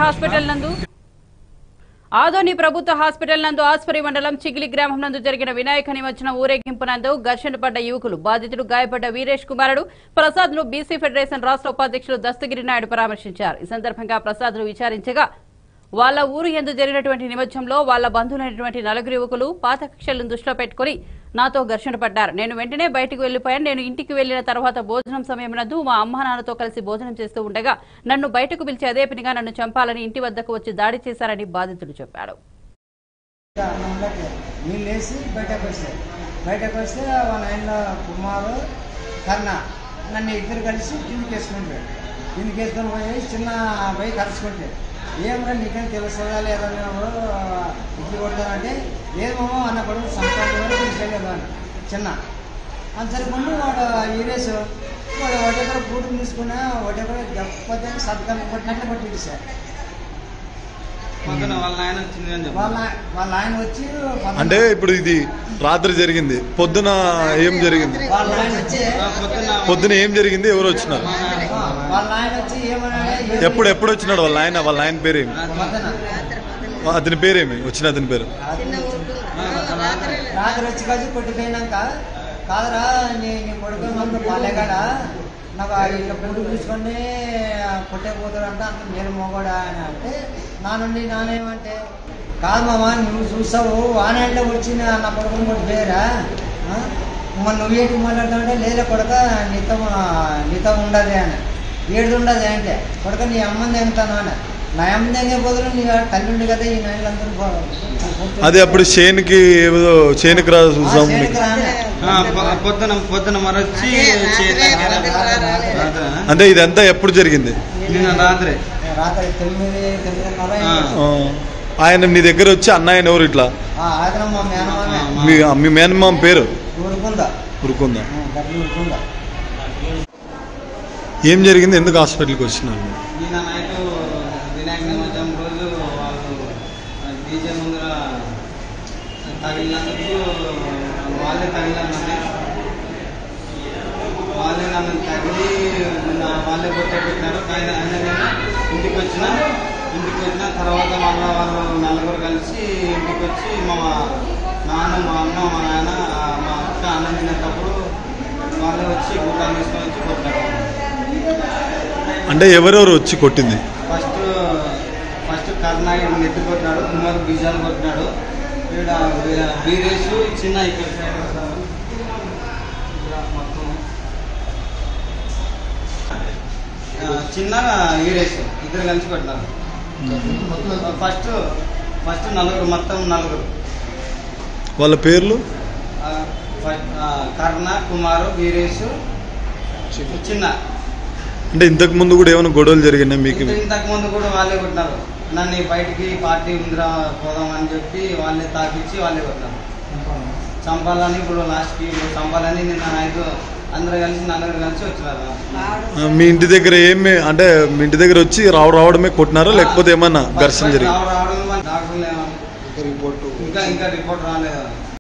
Hospital నందు ఆదోని ప్రభుత్వ hospital నందు ఆస్పరి మండలం చిగిలి గ్రామం నందు జరిగిన వినాయక నిమజ్జన ఊరేగింపు నందు ఘర్షణ పడ్డ యువకులు బాధితుడు గాయపడ్డ వీరేష్ కుమారుడు ప్రసాద్ ను బీసీ ఫెడరేషన్ రాష్ట్ర ఉపాధ్యక్షులు దస్తగిరి నాయుడు పరామర్శించారు ఈ సందర్భంగా ప్రసాద్ ను విచారించగా వాళ్ళ ఊరు ఎందు జరిగినటువంటి నిమజ్జంలో వాళ్ళ బంధువులైనటువంటి నలుగురు యువకులు పాత కక్షలను దృష్టిలో పెట్టుకుని నాతో ఘర్షణ పడ్డారు నేను వెంటనే బయటకు వెళ్లిపోయాను నేను ఇంటికి వెళ్లిన తర్వాత భోజనం సమయం నందు మా అమ్మ నాన్నతో కలిసి భోజనం చేస్తూ ఉండగా నన్ను బయటకు పిలిచి అదే పనిగా నన్ను చంపాలని ఇంటి వద్దకు వచ్చి దాడి చేశారని బాధితుడు చెప్పాడు అన్నంలోకి నీళ్ళు వేసి బయటకు వస్తాయి బయటకు వస్తే వాళ్ళ ఆయన కుమారు కర్ణ నన్ను ఇద్దరు కలిసి కిందికి వేసుకుంటాడు కిందికి వేసుకొని పోయి చిన్న పోయి కలుసుకుంటాడు ఏమరా నీకేం తెలుస్తుందా లేదా నువ్వు ఇడ్లీ కొడతానంటే ఏమో అన్న కొడుకు సంక్రాంతి వరకు తీసుకెళ్ళాడు అని చిన్న అంతకుముందు వాడు ఈరేస్ వాడు ఒకటి దగ్గర బూటుకు తీసుకున్నా ఒకటి దగ్గర గప్పతే సబ్దం కొట్టినట్లు కొట్టింది సార్ పక్కన వాళ్ళ ఆయన వచ్చింది అని చెప్పి వాళ్ళ వాళ్ళ ఆయన వచ్చి పదకొండు- అంటే ఇప్పుడు ఇది రాత్రి జరిగింది పొద్దున ఏం జరిగింది వాళ్ళ ఆయన వచ్చి పొద్దున్న పొద్దున ఏం జరిగింది ఎవరు వచ్చినారు ఆ, వాళ్ళ ఆయన వచ్చి ఏమన్నాడు ఎప్పుడు ఎప్పుడు వచ్చినాడు వాళ్ళ ఆయన వాళ్ళ ఆయన పేరేమి మదన అతని పేరేమి వచ్చిన అతని పేరు రాత్రి వచ్చి కలిసి కొట్టిపోయినాక కాదురా నీ నీ కొడుకు నన్ను పాలేగాడ నాకు ఆ ఇట్లా పుట్టు తీసుకొని కొట్టే పోతాడంట అంత నేను మొగడా అని అంటే నా నుండి నానేమంటే కాదు మామ నువ్వు చూస్తావు వానంటే వచ్చి నా నా కొడుకుని కొట్టిపోయారా ఆ? మరి నువ్వు ఏంటి మాట్లాడుతావంటే లేదా కొడక నీతో నీతో ఉండదు అని ఏడు ఉండదు అంటే కొడక నీ అమ్మని ఎంతాను అని నా అమ్మని ఎంగే బదులు నీ తల్లి ఉంది కదా ఈ నాయనందరూ అది అప్పుడు చేనుకి ఏదో చేనుకి రా చూసాం ఆ, పొ- పొద్దున పొద్దున మరొచ్చి రాత్రి అంటే ఇదంతా ఎప్పుడు జరిగింది నిన్న రాత్రి రాత్రి తొమ్మిది తొమ్మిదిన్నర ఆ. ఆ, ఆయన నీ దగ్గర వచ్చి అన్నయ్య ఎవరు ఇట్లా ఆదరం మా మేనమామే మీ మీ మేనమామ పేరు ఊరుకుందా ఉరుకుందా గడ్డి ఊరుకుందా ఏం జరిగింది ఎందుకు హాస్పిటల్కి వచ్చినారు నిన్న నైట్ వినాయక నిమజ్జనం రోజు వాళ్ళు డీజే ముందర తగిలినందుకు వాళ్ళే తగిలినది వాళ్ళే నన్ను తగిలి నా- వాళ్ళే కొట్టే పెట్టినారు కానీ అయినా నేను ఇంటికి వచ్చిన ఇంటికి వచ్చిన తర్వాత మళ్ళీ వాళ్ళు నలుగురు కలిసి ఇంటికి వచ్చి మా నాన్న మా అమ్మ మా నాన్న మా అక్క అన్నం తినేటప్పుడు వాళ్ళే వచ్చి గుట్టాలు తీసుకొని వచ్చి కొట్టారు అంటే ఎవరెవరు వచ్చి కొట్టింది ఫస్ట్ ఫస్ట్ కర్ణాటక నెత్తి కొట్టినాడు కుమార్ బీజాలు కొట్టినాడు ఇక్కడ బీరేసు చిన్న ఇక్కడ సైడ్ వస్తారు. ఇలా మొత్తం. ఆ, చిన్న వీరేసు ఇద్దరు కలిసి కొట్టినారు ఫస్ట్ ఫస్ట్ నలుగురు మొత్తం నలుగురు వాళ్ళ పేర్లు ఆ, ఫస్ట్ ఆ, కర్ణ కుమారు వీరేసు చిన్న అంటే ఇంతకు ముందు కూడా ఏమైనా గొడవలు జరిగినాయి మీకు ఇంత- ఇంతకు ముందు కూడా వాళ్ళే కొట్టినారు నన్ను బయటికి పార్టీ ఉందిరా పోదాం అని చెప్పి వాళ్ళే తాకిచ్చి వాళ్ళే కొట్టినారు చంపాలని ఇప్పుడు లాస్ట్కి ఇప్పుడు చంపాలని నిన్న నైట్ అందరూ కలిసి నలుగురు కలిసి వచ్చినారు ఆ, మీ ఇంటి దగ్గర ఏమి అంటే మీ ఇంటి దగ్గర వచ్చి రావ రావడమే కొట్టినారా లేకపోతే ఏమన్నా ఘర్షణ జరిగింది రావడం రావడం వల్ల డాక్టర్లు ఏమన్నా ఇంకా ఇంకా రిపోర్ట్ రాలేదు